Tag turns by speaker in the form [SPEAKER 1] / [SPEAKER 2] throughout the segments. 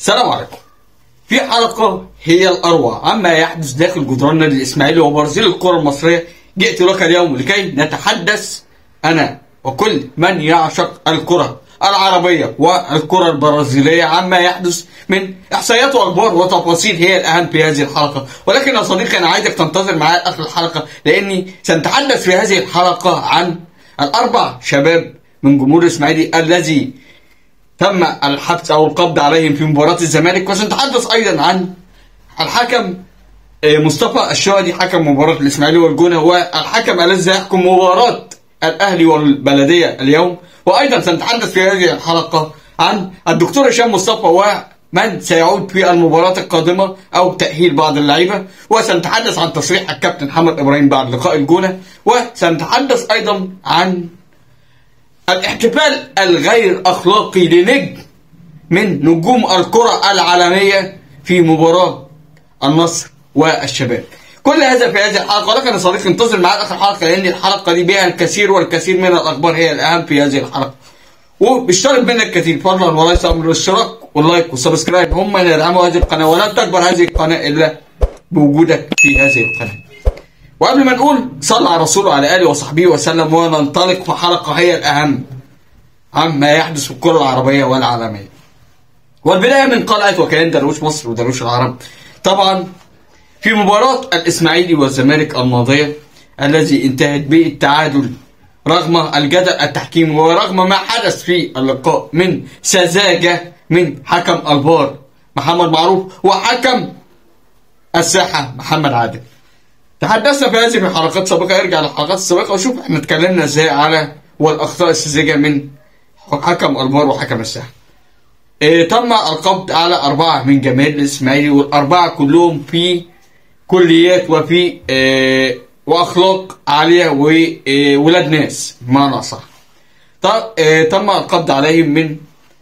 [SPEAKER 1] السلام عليكم في حلقة هي الأروع عما يحدث داخل جدران النادي الإسماعيلي وبرازيل الكرة المصرية جئت لك اليوم لكي نتحدث أنا وكل من يعشق الكرة العربية والكرة البرازيلية عما يحدث من إحصائيات وأخبار وتفاصيل هي الأهم في هذه الحلقة ولكن يا صديقي أنا عايزك تنتظر معايا آخر الحلقة لأني سنتحدث في هذه الحلقة عن الأربع شباب من جمهور الإسماعيلي الذي تم الحبس او القبض عليهم في مباراه الزمالك وسنتحدث ايضا عن الحكم آه، مصطفى الشهدي حكم مباراه الاسماعيلي والجونه والحكم الذي يحكم مباراه الاهلي والبلديه اليوم وايضا سنتحدث في هذه الحلقه عن الدكتور هشام مصطفى ومن سيعود في المباراة القادمة أو تأهيل بعض اللعيبة وسنتحدث عن تصريح الكابتن محمد إبراهيم بعد لقاء الجونة وسنتحدث أيضا عن الاحتفال الغير اخلاقي لنجم من نجوم الكرة العالمية في مباراة النصر والشباب كل هذا في هذه الحلقة ولكن يا صديقي انتظر معايا اخر حلقة لان الحلقة دي بها الكثير والكثير من الاخبار هي الاهم في هذه الحلقة وبالشرط منك كثير فضلا وليس امر الاشتراك واللايك والسبسكرايب هم اللي يدعموا هذه القناة ولن تكبر هذه القناة الا بوجودك في هذه القناة وقبل ما نقول صلى على رسوله وعلى اله وصحبه وسلم وننطلق في حلقه هي الاهم عما يحدث في الكره العربيه والعالميه. والبدايه من قلعه وكيان درويش مصر ودرويش العرب. طبعا في مباراه الاسماعيلي والزمالك الماضيه الذي انتهت بالتعادل رغم الجدل التحكيمي ورغم ما حدث في اللقاء من سذاجه من حكم الفار محمد معروف وحكم الساحه محمد عادل. تحدثنا في هذه الحلقات السابقة ارجع للحلقات السابقة وشوف احنا اتكلمنا ازاي على والأخطاء الساذجة من حكم الفار وحكم الساحة. اه تم القبض على أربعة من جماهير الإسماعيلي والأربعة كلهم في كليات وفي اه وأخلاق عالية وولاد ناس بمعنى أصح. اه تم القبض عليهم من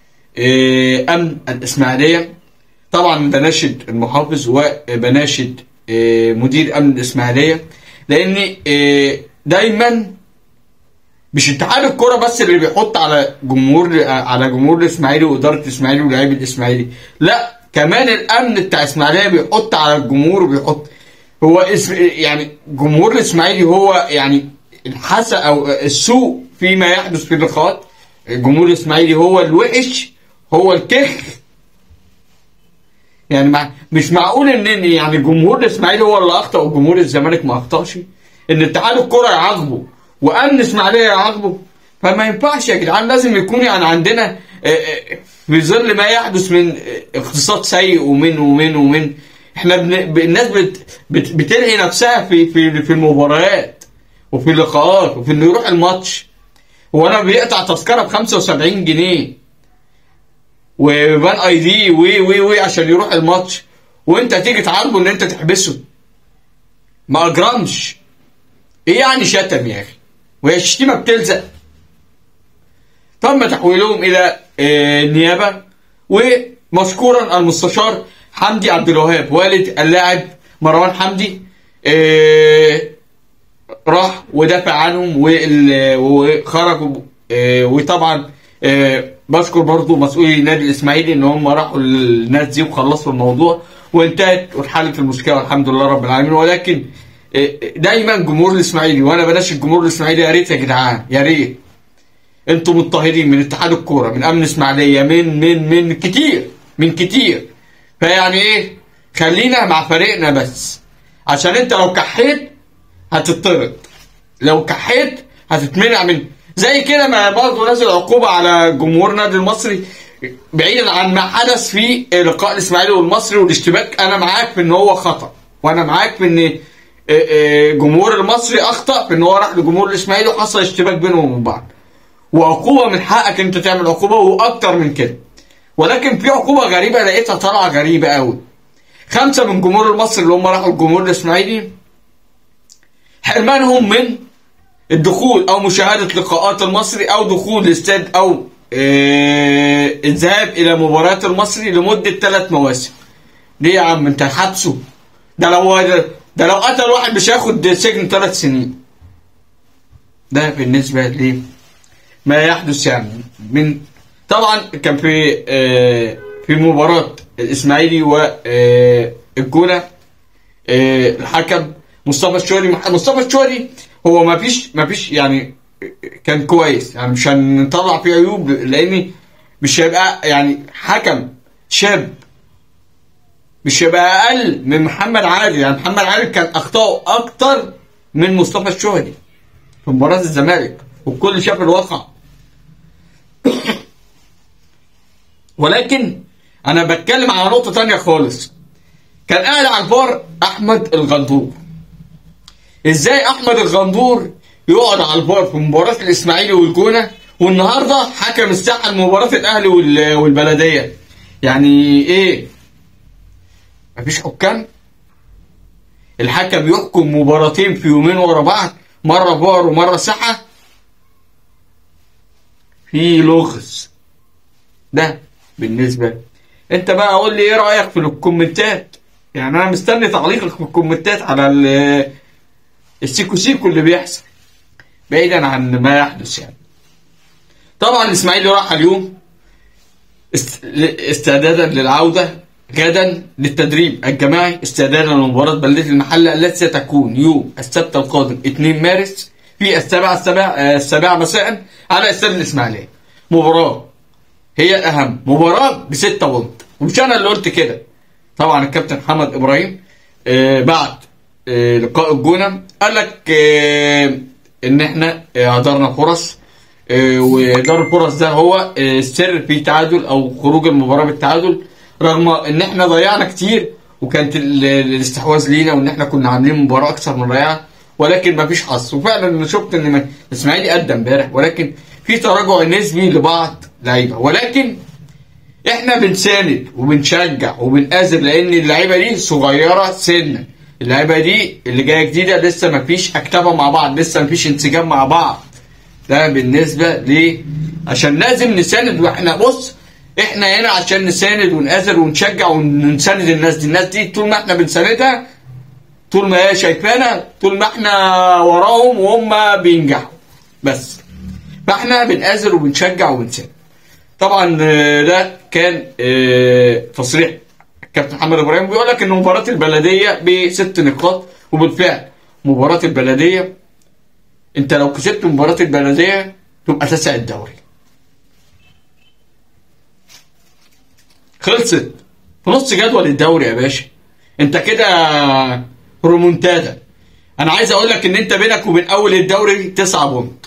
[SPEAKER 1] اه أمن الإسماعيلية طبعا بناشد المحافظ وبناشد مدير امن الاسماعيليه لان دايما مش اتحاد الكوره بس اللي بيحط على جمهور على جمهور الاسماعيلي واداره الاسماعيلي ولاعيبه الاسماعيلي لا كمان الامن بتاع الاسماعيليه بيحط على الجمهور وبيحط هو اسم يعني جمهور الاسماعيلي هو يعني الحسن او السوء فيما يحدث في اللقاءات الجمهور الاسماعيلي هو الوحش هو الكخ يعني مع مش معقول ان يعني جمهور الاسماعيلي هو اللي اخطا وجمهور الزمالك ما اخطاش ان اتحاد الكره يعاقبه وامن اسماعيليه يعاقبه فما ينفعش يا جدعان لازم يكون يعني عندنا في ظل ما يحدث من اقتصاد سيء ومن ومن ومن احنا بن... الناس بت... بت... بتلهي نفسها في في في المباريات وفي اللقاءات وفي انه يروح الماتش هو انا بيقطع تذكره ب 75 جنيه وبان اي دي وي وي وي عشان يروح الماتش وانت تيجي تعارضه ان انت تحبسه ما اجرمش ايه يعني شتم يا اخي وهي الشتيمه بتلزق تم تحويلهم الى النيابه ومشكورا المستشار حمدي عبد الوهاب والد اللاعب مروان حمدي راح ودافع عنهم وخرجوا وطبعا بشكر برضو مسؤولي النادي الاسماعيلي ان هم راحوا للناس دي وخلصوا الموضوع وانتهت واتحلت المشكله والحمد لله رب العالمين ولكن دايما جمهور الاسماعيلي وانا بلاش الجمهور الاسماعيلي يا ريت يا جدعان يا ريت انتم مضطهدين من اتحاد الكوره من امن اسماعيليه من من من كتير من كتير فيعني ايه خلينا مع فريقنا بس عشان انت لو كحيت هتطرد لو كحيت هتتمنع من زي كده ما برضه نازل عقوبه على جمهور النادي المصري بعيدا عن ما حدث في لقاء الاسماعيلي والمصري والاشتباك انا معاك في ان هو خطا وانا معاك في ان جمهور المصري اخطا في ان هو راح لجمهور الاسماعيلي وحصل اشتباك بينهم وبين بعض وعقوبه من حقك انت تعمل عقوبه واكتر من كده ولكن في عقوبه غريبه لقيتها طالعه غريبه قوي خمسه من جمهور المصري اللي هم راحوا الجمهور الاسماعيلي حرمانهم من الدخول او مشاهده لقاءات المصري او دخول الاستاد او آه الذهاب الى مباريات المصري لمده ثلاث مواسم ليه يا عم انت حبسه ده لو ده لو قتل واحد مش هياخد سجن ثلاث سنين ده بالنسبه ليه ما يحدث يعني من طبعا كان في آه في مباراة الاسماعيلي والجونه الحكم مصطفى الشوري مصطفى الشوري هو ما فيش ما فيش يعني كان كويس يعني مش هنطلع فيه عيوب لان مش هيبقى يعني حكم شاب مش هيبقى اقل من محمد عادل يعني محمد عادل كان اخطائه اكتر من مصطفى الشهري في مباراه الزمالك والكل شاف الواقع ولكن انا بتكلم على نقطه تانية خالص كان قاعد على الفار احمد الغندور ازاي احمد الغندور يقعد على الفار في مباراه الاسماعيلي والجونه والنهارده حكم الساحه لمباراه الاهلي والبلديه يعني ايه مفيش حكام الحكم يحكم مباراتين في يومين ورا بعض مره فار ومره ساحه في لغز ده بالنسبه انت بقى قول لي ايه رايك في الكومنتات يعني انا مستني تعليقك في الكومنتات على السيكو سيكو اللي بيحصل بعيدا عن ما يحدث يعني طبعا الاسماعيلي راح اليوم استعدادا للعوده غدا للتدريب الجماعي استعدادا لمباراه بلديه المحله التي ستكون يوم السبت القادم 2 مارس في السابعه السابعه السابعه مساء على استاد الاسماعيليه مباراه هي الاهم مباراه بستة بونت ومش انا اللي قلت كده طبعا الكابتن محمد ابراهيم آه بعد آه لقاء الجونه قال لك آه ان احنا هدرنا فرص ودار الفرص ده هو السر في تعادل او خروج المباراه بالتعادل رغم ان احنا ضيعنا كتير وكانت الاستحواذ لينا وان احنا كنا عاملين مباراه اكثر من رائعه ولكن ما فيش حظ وفعلا انا شفت ان الاسماعيلي قدم امبارح ولكن في تراجع نسبي لبعض لعيبه ولكن احنا بنساند وبنشجع وبنآزر لان اللعيبه دي صغيره سنا اللعيبه دي اللي جايه جديده لسه ما فيش اكتبه مع بعض لسه ما فيش انسجام مع بعض ده بالنسبه ل عشان لازم نساند واحنا بص احنا هنا عشان نساند ونآزر ونشجع ونساند الناس دي الناس دي طول ما احنا بنساندها طول ما هي شايفانا طول ما احنا وراهم وهم بينجحوا بس فاحنا بنآزر وبنشجع وبنساند طبعا ده كان تصريح الكابتن محمد ابراهيم بيقول لك ان مباراه البلديه بست نقاط وبالفعل مباراه البلديه انت لو كسبت مباراه البلديه تبقى تسع الدوري خلصت في نص جدول الدوري يا باشا انت كده رومونتادا انا عايز اقول لك ان انت بينك وبين اول الدوري تسعة بونت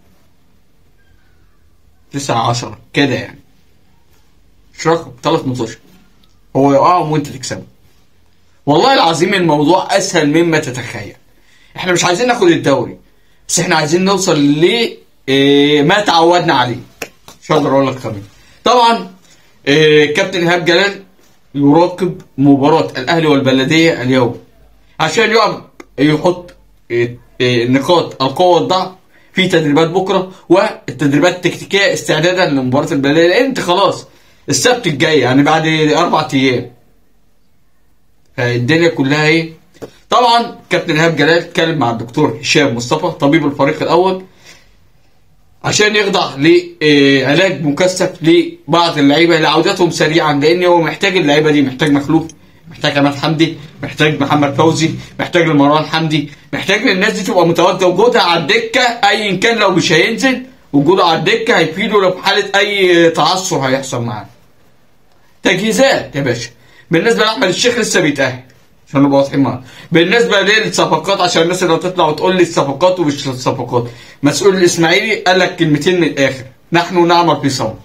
[SPEAKER 1] تسعة عشرة كده يعني مش رقم ثلاث ماتشات هو يقعهم وانت تكسبه والله العظيم الموضوع اسهل مما تتخيل احنا مش عايزين ناخد الدوري بس احنا عايزين نوصل ل ما تعودنا عليه مش هقدر اقول لك كمان طبعا كابتن ايهاب جلال يراقب مباراة الاهلي والبلدية اليوم عشان يقعد يحط نقاط القوة والضعف في تدريبات بكره والتدريبات التكتيكيه استعدادا لمباراه البلديه لان انت خلاص السبت الجاي يعني بعد اربع ايام فالدنيا كلها ايه طبعا كابتن ايهاب جلال اتكلم مع الدكتور هشام مصطفى طبيب الفريق الاول عشان يخضع لعلاج مكثف لبعض اللعيبه لعودتهم سريعا لان هو محتاج اللعيبه دي محتاج مخلوف محتاج عماد حمدي محتاج محمد فوزي محتاج لمروان حمدي محتاج للناس دي تبقى متواجده وجودها على الدكه ايا كان لو مش هينزل وجوده على الدكه هيفيده لو في حاله اي تعثر هيحصل معاه تجهيزات يا باشا بالنسبه لاحمد الشيخ لسه بيتاهل عشان نبقى واضحين معاه بالنسبه للصفقات عشان الناس اللي هتطلع وتقول لي الصفقات ومش الصفقات مسؤول الاسماعيلي قال لك كلمتين من الاخر نحن نعمل في صمت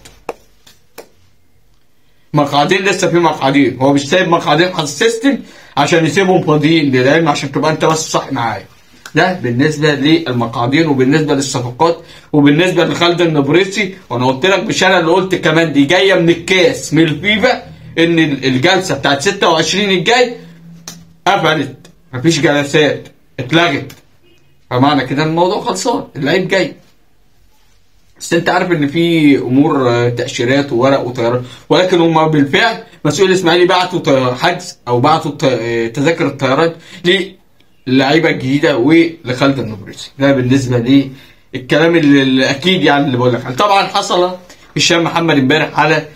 [SPEAKER 1] مقعدين لسه في مقعدين هو مش سايب مقعدين على السيستم عشان يسيبهم فاضيين للعلم عشان تبقى انت بس صح معايا ده بالنسبه للمقعدين وبالنسبه للصفقات وبالنسبه لخالد النبريسي وانا قلت لك مش انا اللي قلت كمان دي جايه من الكاس من الفيفا ان الجلسه بتاعت 26 الجاي قفلت مفيش جلسات اتلغت فمعنى كده الموضوع خلصان اللعيب جاي بس انت عارف ان في امور تاشيرات وورق وطيران ولكن هم بالفعل مسؤول الاسماعيلي بعتوا حجز او بعتوا تذاكر الطيران للعيبه الجديده ولخالد النبرسي ده بالنسبه للكلام اللي اكيد يعني اللي بقول لك طبعا حصل هشام محمد امبارح على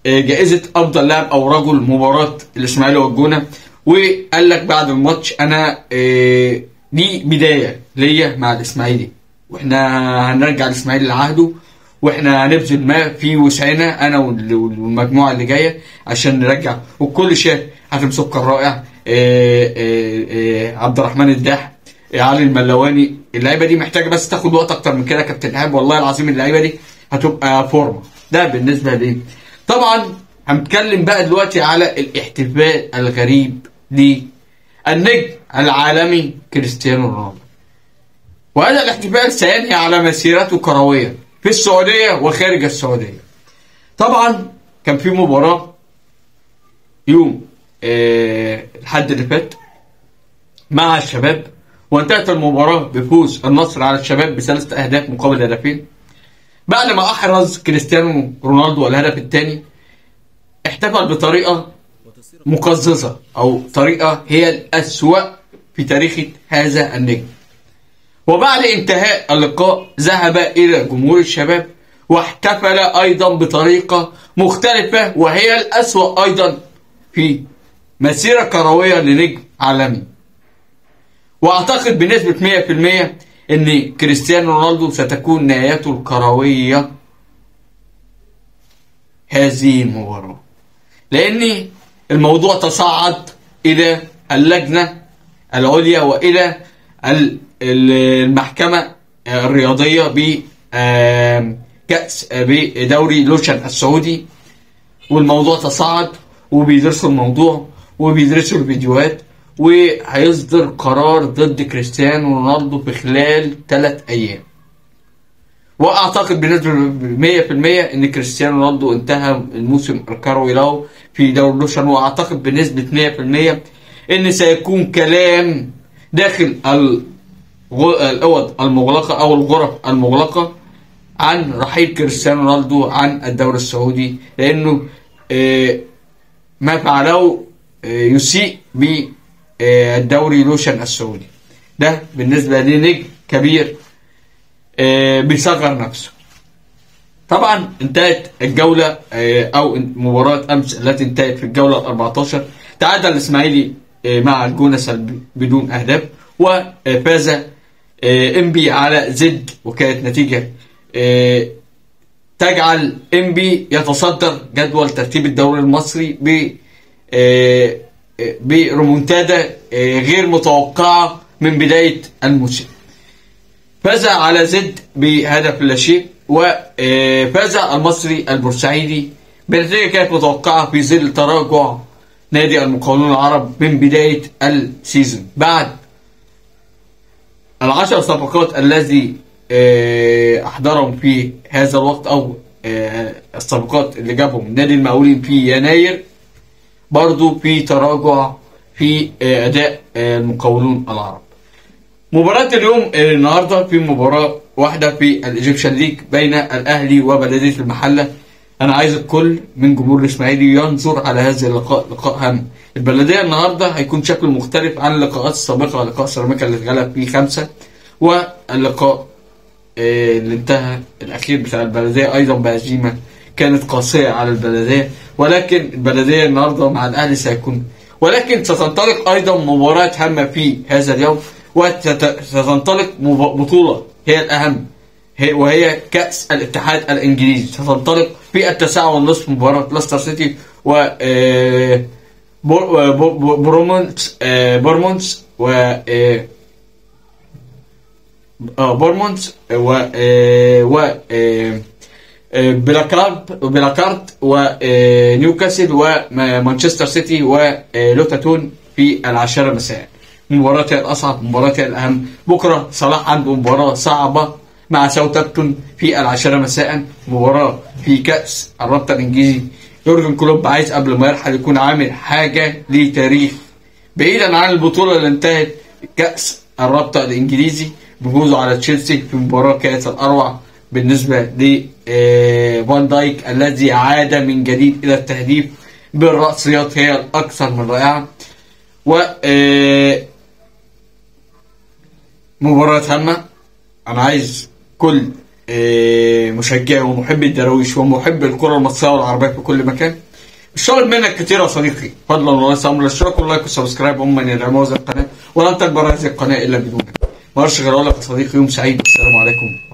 [SPEAKER 1] آه، جائزه افضل لاعب او رجل مباراه الاسماعيلي والجونه وقال لك بعد الماتش انا آه، دي بدايه ليا مع الاسماعيلي واحنا هنرجع الاسماعيلي لعهده واحنا هنبذل ما في وسعنا انا وال- والمجموعه اللي جايه عشان نرجع والكل شاف حاتم سكر رائع آه، آه، آه، عبد الرحمن الداح آه، علي الملواني اللعيبه دي محتاجه بس تاخد وقت اكتر من كده يا كابتن ايهاب والله العظيم اللعيبه دي هتبقى فورمه ده بالنسبه لي طبعا هنتكلم بقى دلوقتي على الاحتفال الغريب للنجم العالمي كريستيانو رونالدو وهذا الاحتفال سينهي على مسيرته كرويا في السعودية وخارج السعودية طبعا كان في مباراة يوم آه، الحد اللي فات مع الشباب وانتهت المباراة بفوز النصر على الشباب بثلاثة أهداف مقابل هدفين بعد ما أحرز كريستيانو رونالدو الهدف الثاني احتفل بطريقة مقززة أو طريقة هي الأسوأ في تاريخ هذا النجم وبعد انتهاء اللقاء ذهب إلى جمهور الشباب واحتفل أيضا بطريقة مختلفة وهي الأسوأ أيضا في مسيرة كروية لنجم عالمي وأعتقد بنسبة 100% أن كريستيانو رونالدو ستكون نهايته الكروية هذه المباراة لأن الموضوع تصاعد إلى اللجنة العليا وإلى ال- ال- المحكمة الرياضية ب آم، كأس بدوري لوشن السعودي والموضوع تصاعد وبيدرسوا الموضوع وبيدرسوا الفيديوهات وهيصدر قرار ضد كريستيانو رونالدو في خلال ثلاث أيام واعتقد بنسبه 100% ان كريستيانو رونالدو انتهى الموسم الكروي له في دوري لوشن واعتقد بنسبه 100% ان سيكون كلام داخل الغ- الاوض المغلقه او الغرف المغلقه عن رحيل كريستيانو رونالدو عن الدوري السعودي لانه آه، ما فعله آه، يسيء بالدوري لوشن السعودي ده بالنسبه لنجم كبير آه، بيصغر نفسه طبعا انتهت الجولة آه، او مباراة امس التي انتهت في الجولة ال 14 تعادل الاسماعيلي آه، مع الجونة سلبي بدون اهداف وفاز آه، انبي على زد وكانت نتيجة آه، تجعل انبي يتصدر جدول ترتيب الدوري المصري ب آه، آه، بريمونتادا آه، غير متوقعة من بداية الموسم فاز على زد بهدف لا شيء وفاز المصري البورسعيدي بنتيجة كانت متوقعة في ظل تراجع نادي المقاولون العرب من بداية السيزون بعد العشر صفقات الذي آه، أحضرهم في هذا الوقت أو آه، الصفقات اللي جابهم نادي المقاولين في يناير برضو في تراجع في آه، أداء آه، المقاولون العرب مباراة اليوم آه، النهارده في مباراة واحدة في الايجيبشن ليج بين الاهلي وبلدية المحلة انا عايز الكل من جمهور الاسماعيلي ينظر على هذا اللقاء لقاء هام البلدية النهارده هيكون شكله مختلف عن اللقاءات السابقة لقاء سيراميكا اللي اتغلب فيه خمسة واللقاء آه، اللي انتهى الاخير بتاع البلدية ايضا بهزيمة كانت قاسية على البلدية ولكن البلدية النهارده مع الاهلي سيكون ولكن ستنطلق ايضا مباراة هامة في هذا اليوم وستنطلق مب- بطولة هي الاهم هي وهي كأس الاتحاد الانجليزي ستنطلق في التاسعة والنصف مباراة ليستر سيتي و آه، بور- بور- بور- بورمونت آه، بورمونت و آه، آه، بورمونت و آه، و آه، آه، بلاكارد بلاكارد ونيوكاسل ومانشستر سيتي ولوتاتون في العاشرة مساء مباراة الأصعب مباراة الأهم بكرة صلاح عنده مباراة صعبة مع ساوثامبتون في العاشرة مساء مباراة في كأس الرابطة الإنجليزي يورجن كلوب عايز قبل ما يرحل يكون عامل حاجة لتاريخ بعيدا عن البطولة اللي انتهت كأس الرابطة الإنجليزي بفوزه على تشيلسي في مباراة كانت الأروع بالنسبة ل آه، فان دايك الذي عاد من جديد إلى التهديف بالرأسيات هي الأكثر من رائعة و آه، مباراة هامة أنا عايز كل إيه، مشجع ومحب الدراويش ومحب الكره المصريه والعربيه في كل مكان مش طالب منك كتير يا صديقي فضلا وليس امر الاشتراك واللايك والسبسكرايب هم من يدعموا هذه القناه ولن تكبر هذه القناه الا بدونك ما اقدرش غير اقول لك يا صديقي يوم سعيد السلام عليكم